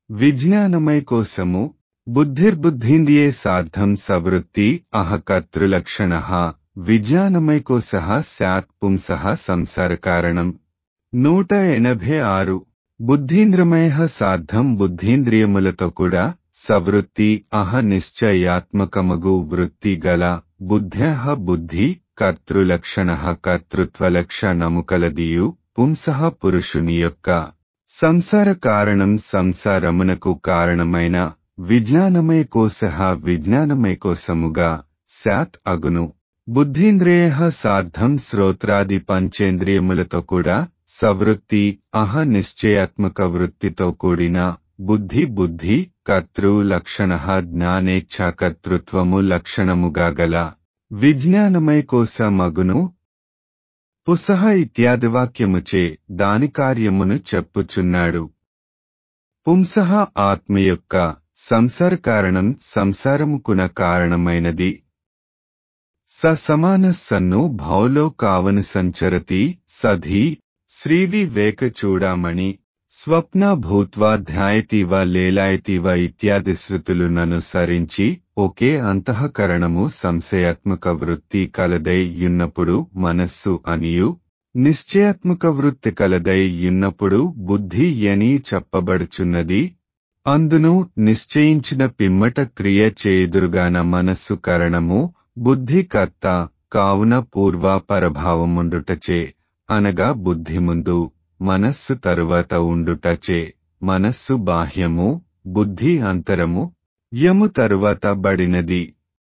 విజ్ఞానమయ కోసము బుద్ధిర్బుద్ధింద్రియే సార్థం సవృత్తి అహ కర్తృలక్షణ విజ్ఞానమయ కోస స్యాత్ పుంస సంసారకారణం నూట ఎనభై ఆరు బుద్ధీంద్రమయ సార్థం బుద్ధీంద్రియములతో కూడా సవృత్తి అహ నిశ్చయాత్మకమగు వృత్తి గల బుద్ధ్య బుద్ధి కర్తృలక్షణ కర్తృత్వలక్షణము కలదియు పుంసః పురుషుని యొక్క సంసార కారణం సంసారమునకు కారణమైన విజ్ఞానమయ కోశ విజ్ఞానమయ కోశముగా శాత్ అగును బుద్ధీంద్రియ సార్థం శ్రోత్రాది పంచేంద్రియములతో కూడా సవృత్తి అహ నిశ్చయాత్మక వృత్తితో కూడిన బుద్ధి బుద్ధి కర్తృ లక్షణ జ్ఞానేచ్ఛాకర్తృత్వము లక్షణముగా గల విజ్ఞానమయ కోసమగును పుసహ ఇత్యాది వాక్యముచే దాని కార్యమును చెప్పుచున్నాడు పుంసః ఆత్మ యొక్క సంసార కారణం సంసారముకున కారణమైనది స సమాన సన్ను భౌలో కావను సంచరతి సధి శ్రీవివేక చూడామణి స్వప్న భూత్వా ధ్యాయతీవ లేలాయతీవ ఇత్యాది శృతులననుసరించి ఒకే అంతఃకరణము సంశయాత్మక వృత్తి కలదై యున్నప్పుడు మనస్సు అనియు నిశ్చయాత్మక వృత్తి కలదై యున్నప్పుడు బుద్ధి అని చెప్పబడుచున్నది అందును నిశ్చయించిన పిమ్మట క్రియ చేదురుగాన మనస్సు కరణము బుద్ధి కర్త కావున పూర్వ పరభావముండుటచే అనగా బుద్ధి ముందు మనస్సు తరువాత ఉండుటచే మనస్సు బాహ్యము బుద్ధి అంతరము యము తరువాత బడినది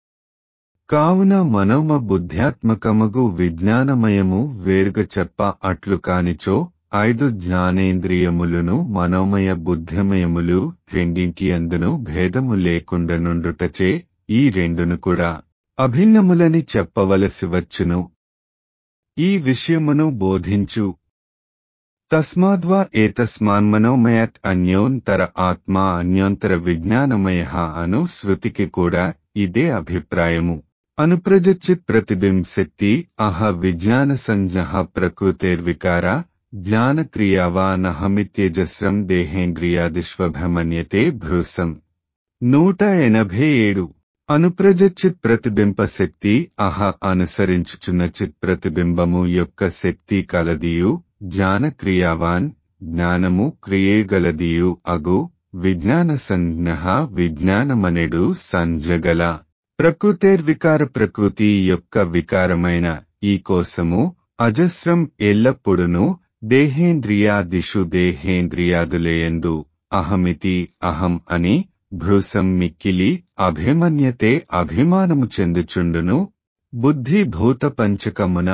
కావున మనోమ బుద్ధ్యాత్మకమగు విజ్ఞానమయము వేరుగ చెప్ప అట్లు కానిచో ఐదు జ్ఞానేంద్రియములను మనోమయ బుద్ధిమయములు రెండింటి అందును భేదము లేకుండనుండుటచే ఈ రెండును కూడా అభిన్నములని చెప్పవలసి వచ్చును ఈ విషయమును బోధించు తస్మాద్వా ఏతస్మాన్మనోమయత్ అన్యోంతర ఆత్మ అన్యోంతర విజ్ఞానమయ అను శృతికి కూడా ఇదే అభిప్రాయము అనుప్రజచిత్ ప్రతిబింశక్తి అహ విజ్ఞాన సంజ్ఞ ప్రకృతేర్వికార జ్ఞానక్రియావా నహమిత్యజస్రం దేహేంద్రియాదిష్వభమన్యతే భృసం నూట ఎనభై ఏడు అనుప్రజచిత్ ప్రతిబింబ శక్తి అహ అనుసరించుచున్న చిత్ ప్రతిబింబము యొక్క శక్తి కలదియు జ్ఞానక్రియావాన్ జ్ఞానము క్రియేగలదియు అగు విజ్ఞాన సంజ్ఞ విజ్ఞానమనెడు సంజగల ప్రకృతేర్వికార ప్రకృతి యొక్క వికారమైన ఈ కోసము అజస్రం ఎల్లప్పుడును దేహేంద్రియాదిషు దేహేంద్రియాదులేయందు అహమితి అహం అని భృసం మిక్కిలి అభిమన్యతే అభిమానము చెందుచుండును బుద్ధి భూత పంచకమున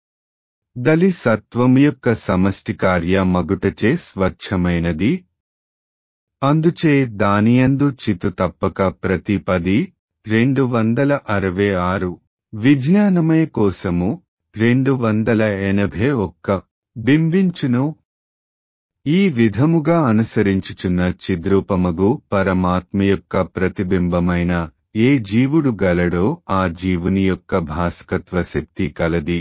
దలి సత్వం యొక్క సమష్టి కార్య మగుటచే స్వచ్ఛమైనది అందుచే దానియందు చితు తప్పక ప్రతి పది రెండు వందల అరవై ఆరు విజ్ఞానమయ కోసము రెండు వందల ఎనభై ఒక్క బింబించును ఈ విధముగా అనుసరించుచున్న చిద్రూపమగు పరమాత్మ యొక్క ప్రతిబింబమైన ఏ జీవుడు గలడో ఆ జీవుని యొక్క భాస్కత్వ శక్తి కలది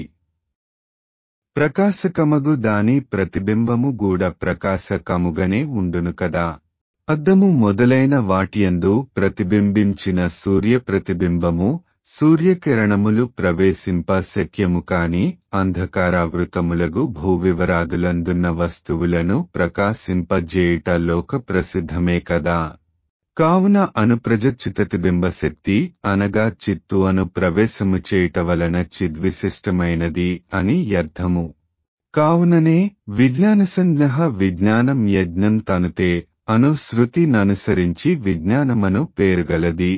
ప్రకాశకమగు దాని ప్రతిబింబము గూడ ప్రకాశకముగనే ఉండును కదా అద్దము మొదలైన వాటియందు ప్రతిబింబించిన సూర్య ప్రతిబింబము సూర్యకిరణములు ప్రవేశింప శక్యము కాని అంధకారావృతములగు భూవివరాదులందున్న వస్తువులను ప్రకాశింపజేయుట లోక ప్రసిద్ధమే కదా కావున అనుప్రజచితతిబింబ శక్తి అనగా చిత్తు అను ప్రవేశము చేయుట వలన చిద్విశిష్టమైనది అని అర్థము కావుననే విజ్ఞాన సంజ్ఞ విజ్ఞానం యజ్ఞం తనుతే అను శృతిననుసరించి విజ్ఞానమను పేరుగలది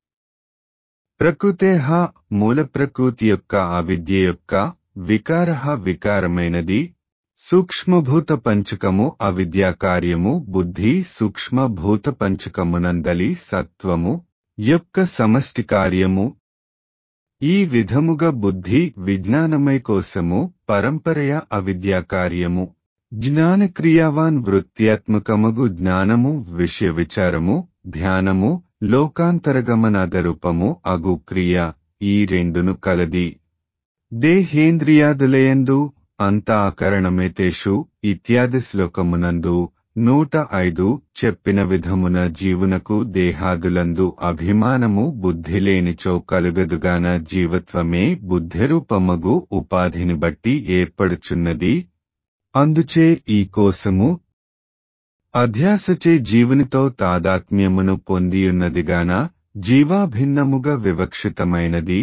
ప్రకృతేహ మూల ప్రకృతి యొక్క అవిద్య యొక్క వికార వికారమైనది సూక్ష్మభూత పంచకము అవిద్యా కార్యము బుద్ధి సూక్ష్మభూత పంచకమునందలి సత్వము యొక్క సమష్టి కార్యము ఈ విధముగా బుద్ధి విజ్ఞానమయ కోసము పరంపరయ అవిద్యా కార్యము జ్ఞానక్రియావాన్ వృత్త్యాత్మకమగు జ్ఞానము విషయ విచారము ధ్యానము లోకాంతరగమనాదరూపము అగు క్రియ ఈ రెండును కలది దేహేంద్రియాదులయందు అంత అకరణమేతేషు ఇత్యాది శ్లోకమునందు నూట ఐదు చెప్పిన విధమున జీవునకు దేహాదులందు అభిమానము బుద్ధి లేనిచో కలుగదుగాన జీవత్వమే బుద్ధిరూపమగు ఉపాధిని బట్టి ఏర్పడుచున్నది అందుచే ఈ కోసము అధ్యాసచే జీవునితో తాదాత్మ్యమును పొందియున్నదిగాన జీవాభిన్నముగా వివక్షితమైనది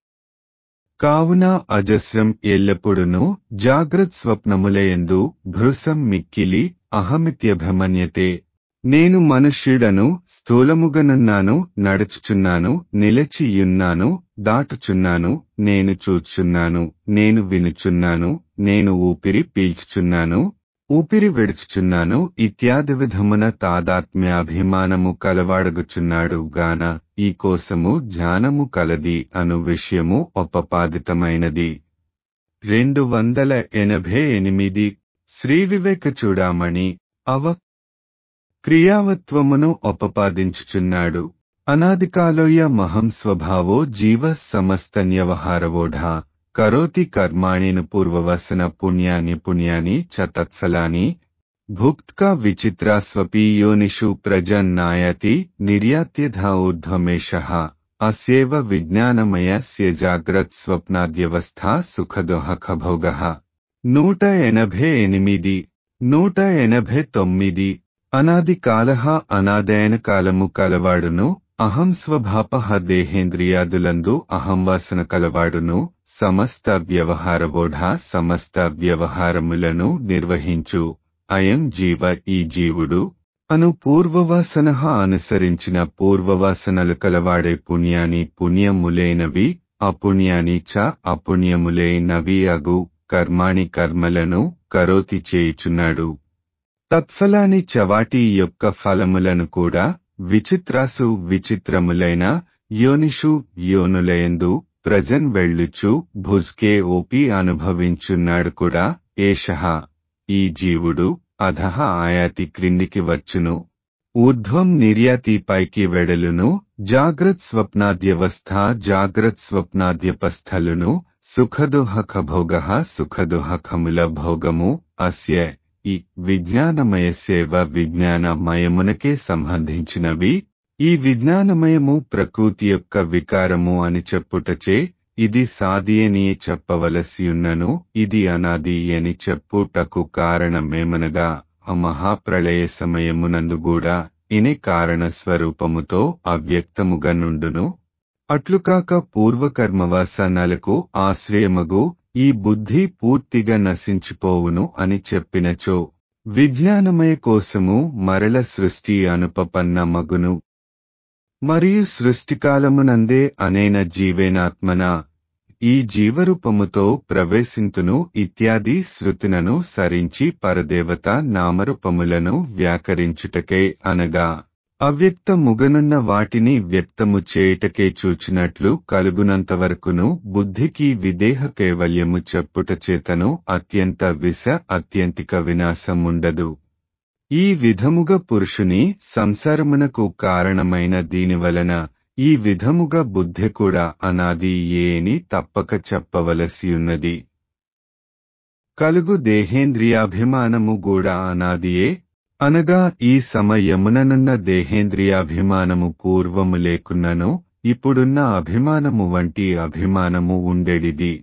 కావున అజస్రం ఎల్లప్పుడును జాగ్రత్ స్వప్నములయందు భృసం మిక్కిలి అహమిత్యభిమన్యతే నేను మనుష్యుడను స్థూలముగనున్నాను నడుచుచున్నాను నిలచియున్నాను దాటుచున్నాను నేను చూచున్నాను నేను వినుచున్నాను నేను ఊపిరి పీల్చుచున్నాను ఊపిరి విడుచుచున్నాను ఇత్యాది విధమున తాదాత్మ్యాభిమానము కలవాడగుచున్నాడు గాన ఈ కోసము జ్ఞానము కలది అను విషయము ఉపపాదితమైనది రెండు వందల ఎనభై ఎనిమిది శ్రీ వివేక చూడామణి అవ క్రియావత్వమును ఉపపాదించుచున్నాడు అనాదికాలోయ మహం స్వభావో జీవ సమస్తన్యవహారవోఢ కరోతి కర్మాణిను పూర్వవసన పుణ్యాని పుణ్యాని చ తత్ఫలాని భుక్త్కా విచిత్రా స్వపీ యోనిషు ప్రజన్నాయతి నిర్యాత్యధ ఊర్ధ్వమేష అస్యేవ విజ్ఞానమయస్య జాగ్రత్ స్వప్నాద్యవస్థ సుఖదోహఖభోగ నూట ఎనభై ఎనిమిది నూట ఎనభై తొమ్మిది అనాది కాలహ అనాదయన కాలము కలవాడును అహం స్వభాప దేహేంద్రియాదులందు అహం వాసన కలవాడును సమస్త వ్యవహారబోధ సమస్త వ్యవహారములను నిర్వహించు అయం జీవ ఈ జీవుడు అను పూర్వవాసన అనుసరించిన పూర్వవాసనలు కలవాడే పుణ్యాని పుణ్యములైనవి అపుణ్యాని చ అపుణ్యములైనవి అగు కర్మాణి కర్మలను కరోతి చేయుచున్నాడు తత్ఫలాని చవాటి యొక్క ఫలములను కూడా విచిత్రాసు విచిత్రములైన యోనిషు యోనులయందు ప్రజన్ వెళ్ళుచు భుజ్కే ఓపి అనుభవించున్నాడు కూడా ఏషః ఈ జీవుడు అధహ ఆయాతి క్రిందికి వచ్చును ఊర్ధ్వం నిర్యాతి పైకి వెడలును జాగ్రత్ స్వప్నాద్యవస్థ జాగ్రత్ స్వప్నాద్యపస్థలును సుఖదుహఖ భోగ సుఖదుహఖముల భోగము అస్య ఈ విజ్ఞానమయసేవ విజ్ఞానమయమునకే సంబంధించినవి ఈ విజ్ఞానమయము ప్రకృతి యొక్క వికారము అని చెప్పుటచే ఇది సాది అని చెప్పవలసియున్నను ఇది అనాది అని చెప్పుటకు కారణమేమనగా ఆ మహాప్రళయ సమయమునందు కూడా ఇని కారణ స్వరూపముతో అవ్యక్తముగా నుండును అట్లుకాక పూర్వకర్మవాసనలకు ఆశ్రయమగు ఈ బుద్ధి పూర్తిగా నశించిపోవును అని చెప్పినచో విజ్ఞానమయ కోసము మరల సృష్టి అనుపపన్న మగును మరియు సృష్టికాలమునందే అనేన జీవేనాత్మన ఈ జీవరూపముతో ప్రవేశింతును ఇత్యాది శృతినను సరించి పరదేవత నామరూపములను వ్యాకరించుటకే అనగా అవ్యక్త ముగనున్న వాటిని వ్యక్తము చేయుటకే చూచినట్లు కలుగునంతవరకును బుద్ధికి విదేహ కేవల్యము చెప్పుట చేతను అత్యంత విష అత్యంతిక వినాశముండదు ఈ విధముగా పురుషుని సంసారమునకు కారణమైన దీనివలన ఈ విధముగా బుద్ధి కూడా అనాది ఏని తప్పక చెప్పవలసియున్నది కలుగు దేహేంద్రియాభిమానము కూడా అనాదియే అనగా ఈ సమయముననున్న దేహేంద్రియాభిమానము పూర్వము లేకున్నను ఇప్పుడున్న అభిమానము వంటి అభిమానము ఉండెడిది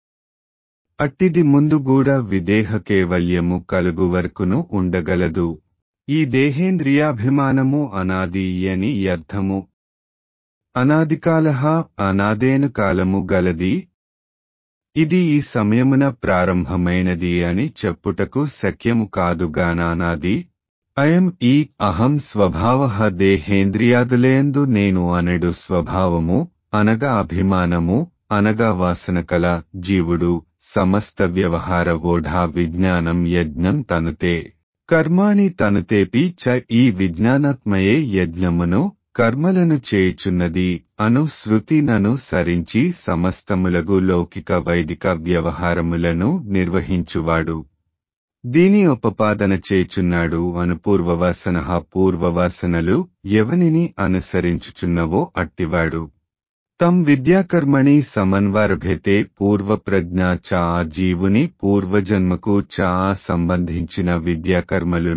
అట్టిది ముందు కూడా విదేహ కేవల్యము కలుగు వరకును ఉండగలదు ఈ దేహేంద్రియాభిమానము అనాది అని అర్థము అనాదికాల అనాదేను కాలము గలది ఇది ఈ సమయమున ప్రారంభమైనది అని చెప్పుటకు శక్యము కాదుగానానాది అయం ఈ అహం స్వభావ దేహేంద్రియాదులేందు నేను అనడు స్వభావము అనగా అభిమానము అనగా వాసన కల జీవుడు సమస్త వ్యవహార ఓఢా విజ్ఞానం యజ్ఞం తనుతే కర్మాణి తనుతేపి చ ఈ విజ్ఞానాత్మయే యజ్ఞమును కర్మలను చేయుచున్నది అను శృతినను సరించి సమస్తములగు లౌకిక వైదిక వ్యవహారములను నిర్వహించువాడు దీని ఉపపాదన చేచున్నాడు అను పూర్వవాసన పూర్వవాసనలు ఎవనిని అనుసరించుచున్నవో అట్టివాడు తం విద్యాకర్మణి సమన్వరభేతే పూర్వప్రజ్ఞ చా జీవుని పూర్వజన్మకు చా సంబంధించిన విద్యాకర్మలును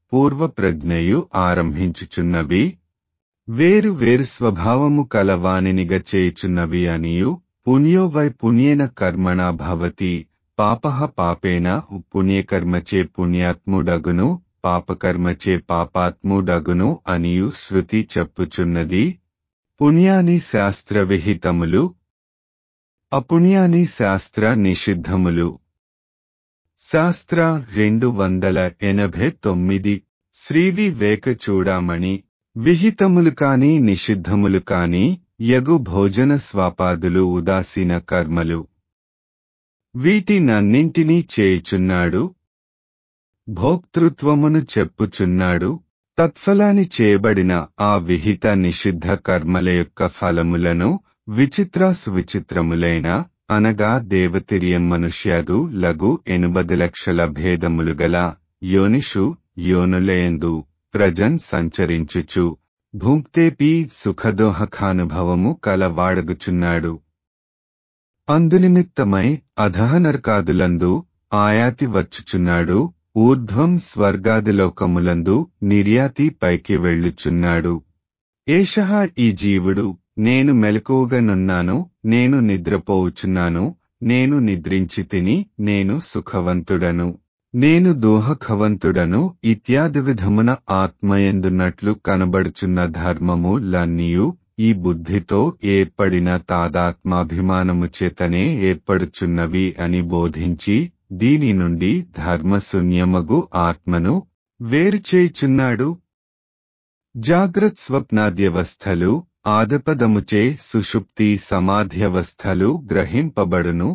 పూర్వప్రజ్ఞయు ఆరంభించుచున్నవి వేరు వేరు స్వభావము కలవానినిగ చేయుచున్నవి అనియు పుణ్యో వై పుణ్యేన కర్మణ భవతి పాపః పాపేన పుణ్యకర్మచే పుణ్యాత్ముడగును పాపకర్మచే పాపాత్ముడగును అనియు శృతి చెప్పుచున్నది పుణ్యాని శాస్త్ర విహితములు అపుణ్యాని శాస్త్ర నిషిద్ధములు శాస్త్ర రెండు వందల ఎనభై తొమ్మిది శ్రీ వివేక చూడామణి విహితములు కాని నిషిద్ధములు కాని యగు భోజన స్వాపాదులు ఉదాసీన కర్మలు వీటినన్నింటినీ చేయుచున్నాడు భోక్తృత్వమును చెప్పుచున్నాడు తత్ఫలాని చేయబడిన ఆ విహిత నిషిద్ధ కర్మల యొక్క ఫలములను విచిత్రాసు విచిత్రములైన అనగా దేవతిరియం మనుష్యాదు లఘు ఎనుబది లక్షల భేదములు గల యోనిషు యోనులయందు ప్రజన్ సంచరించుచు భుంక్తేపి సుఖదోహకానుభవము కలవాడగుచున్నాడు అందునిమిత్తమై అధహనర్కాదులందు ఆయాతి వచ్చుచున్నాడు ఊర్ధ్వం స్వర్గాదిలోకములందు నిర్యాతి పైకి వెళ్ళుచున్నాడు ఏషః ఈ జీవుడు నేను మెలకువగానున్నాను నేను నిద్రపోవుచున్నాను నేను నిద్రించి తిని నేను సుఖవంతుడను నేను దోహఖవంతుడను ఇత్యాది విధమున ఆత్మయందున్నట్లు కనబడుచున్న ధర్మము లన్నీయు ఈ బుద్ధితో ఏర్పడిన తాదాత్మాభిమానము చేతనే ఏర్పడుచున్నవి అని బోధించి దీని నుండి ధర్మశూన్యమగు ఆత్మను వేరుచేయుచున్నాడు జాగ్రత్ స్వప్నాద్యవస్థలు ఆదపదముచే సుషుప్తి సమాధ్యవస్థలు గ్రహింపబడును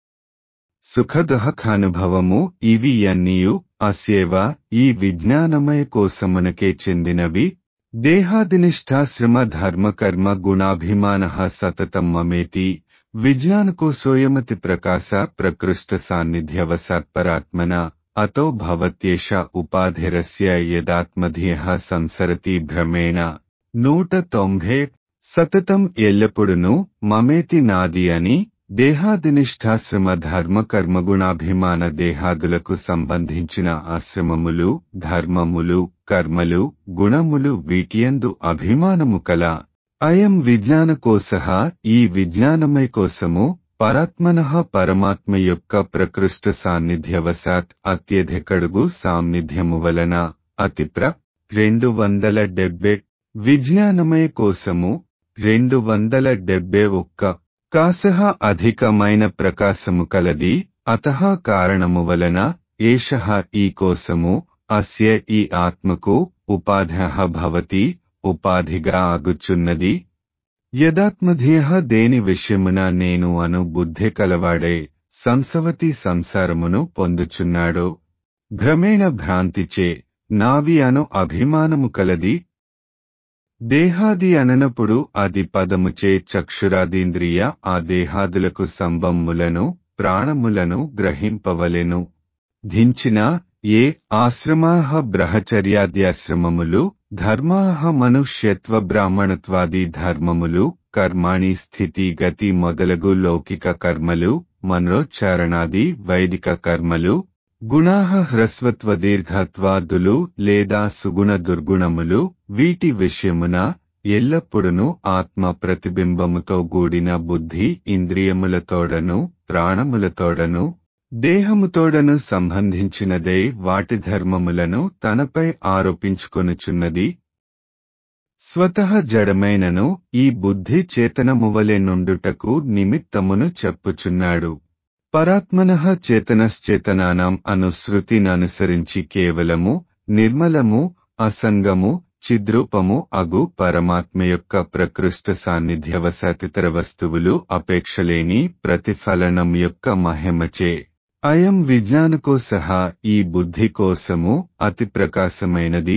సుఖదహకానుభవము ఇవి అన్నీయు అస్యేవ ఈ విజ్ఞానమయ కోసమునకే చెందినవి దేహాదినిష్టాశ్రమ ధర్మకర్మ గుణాభిమాన సతతం మమేతి విజ్ఞానకోసోయమతి ప్రకాశ ప్రకృష్ట సాన్నిధ్యవసత్పరాత్మన అతో భవత్యేష ఉపాధిరస్య యదాత్మధియ సంసరతి భ్రమేణ నూట తొంభై సతతం ఎల్లప్పుడును మమేతి నాది అని దేహాదినిష్టాశ్రమ ధర్మ కర్మగుణాభిమాన దేహాదులకు సంబంధించిన ఆశ్రమములు ధర్మములు కర్మలు గుణములు వీటియందు అభిమానము కల అయం విజ్ఞానకోశ ఈ విజ్ఞానమయ కోసము పరాత్మన పరమాత్మ యొక్క ప్రకృష్ట సాన్నిధ్యవశాత్ అత్యధికడుగు సాన్నిధ్యము వలన అతిప్ర రెండు వందల డెబ్బై విజ్ఞానమయ కోసము రెండు వందల డెబ్బై ఒక్క కాసహ అధికమైన ప్రకాశము కలది అతః కారణము వలన ఏష ఈ కోసము అస్య ఈ ఆత్మకు ఉపాధ భవతి ఉపాధిగా ఆగుచున్నది యదాత్మధేయ దేని విషయమున నేను అను బుద్ధి కలవాడే సంసవతి సంసారమును పొందుచున్నాడో భ్రమేణ భ్రాంతిచే నావి అను అభిమానము కలది దేహాది అననప్పుడు అది పదముచే చక్షురాదీంద్రియ ఆ దేహాదులకు సంబమ్ములను ప్రాణములను గ్రహింపవలెను ధించిన ఏ ఆశ్రమాహ బ్రహచర్యాద్యాశ్రమములు ధర్మాహ మనుష్యత్వ బ్రాహ్మణత్వాది ధర్మములు కర్మాణి స్థితి గతి మొదలగు లౌకిక కర్మలు మనోచ్చారణాది వైదిక కర్మలు గుణాహ హ్రస్వత్వ దీర్ఘత్వాదులు లేదా సుగుణ దుర్గుణములు వీటి విషయమున ఎల్లప్పుడును ఆత్మ ప్రతిబింబముతో కూడిన బుద్ధి ఇంద్రియములతోడను ప్రాణములతోడను దేహముతోడను సంబంధించినదే వాటి ధర్మములను తనపై ఆరోపించుకొనుచున్నది స్వతః జడమైనను ఈ బుద్ధి చేతనమువలె నుండుటకు నిమిత్తమును చెప్పుచున్నాడు పరాత్మనః చేతనశ్చేతనానాం అనుసృతిననుసరించి కేవలము నిర్మలము అసంగము చిద్రూపము అగు పరమాత్మ యొక్క ప్రకృష్ట సాన్నిధ్యవసతితర వస్తువులు అపేక్షలేని ప్రతిఫలనం యొక్క మహిమచే అయం విజ్ఞానకోసహ ఈ బుద్ధి కోసము అతి ప్రకాశమైనది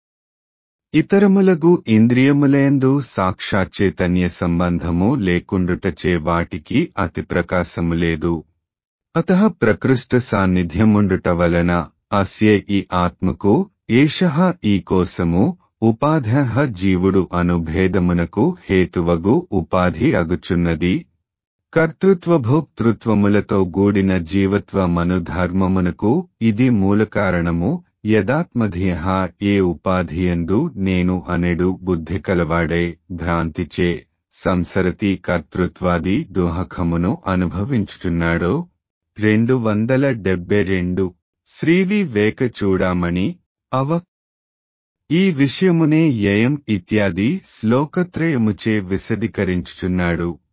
ఇతరములగు ఇంద్రియములందు సాక్షాత్ చైతన్య సంబంధము లేకుండుటచే వాటికి అతి ప్రకాశము లేదు అత ప్రకృష్ట సాన్నిధ్యముండుట వలన అస్య ఈ ఆత్మకు ఏష ఈ కోసము ఉపాధ జీవుడు అనుభేదమునకు హేతువగు ఉపాధి అగుచున్నది కర్తృత్వ భోక్తృత్వములతో గూడిన జీవత్వ మనుధర్మమునకు ఇది మూల కారణము యదాత్మధియ ఏ ఉపాధియందు నేను అనెడు బుద్ధి కలవాడే భ్రాంతిచే సంసరతి కర్తృత్వాది దుహకమును అనుభవించుచున్నాడో రెండు వందల డెబ్బై రెండు శ్రీవి వేక చూడామణి అవ ఈ విషయమునే యయం ఇత్యాది శ్లోకత్రయముచే విశదీకరించుచున్నాడు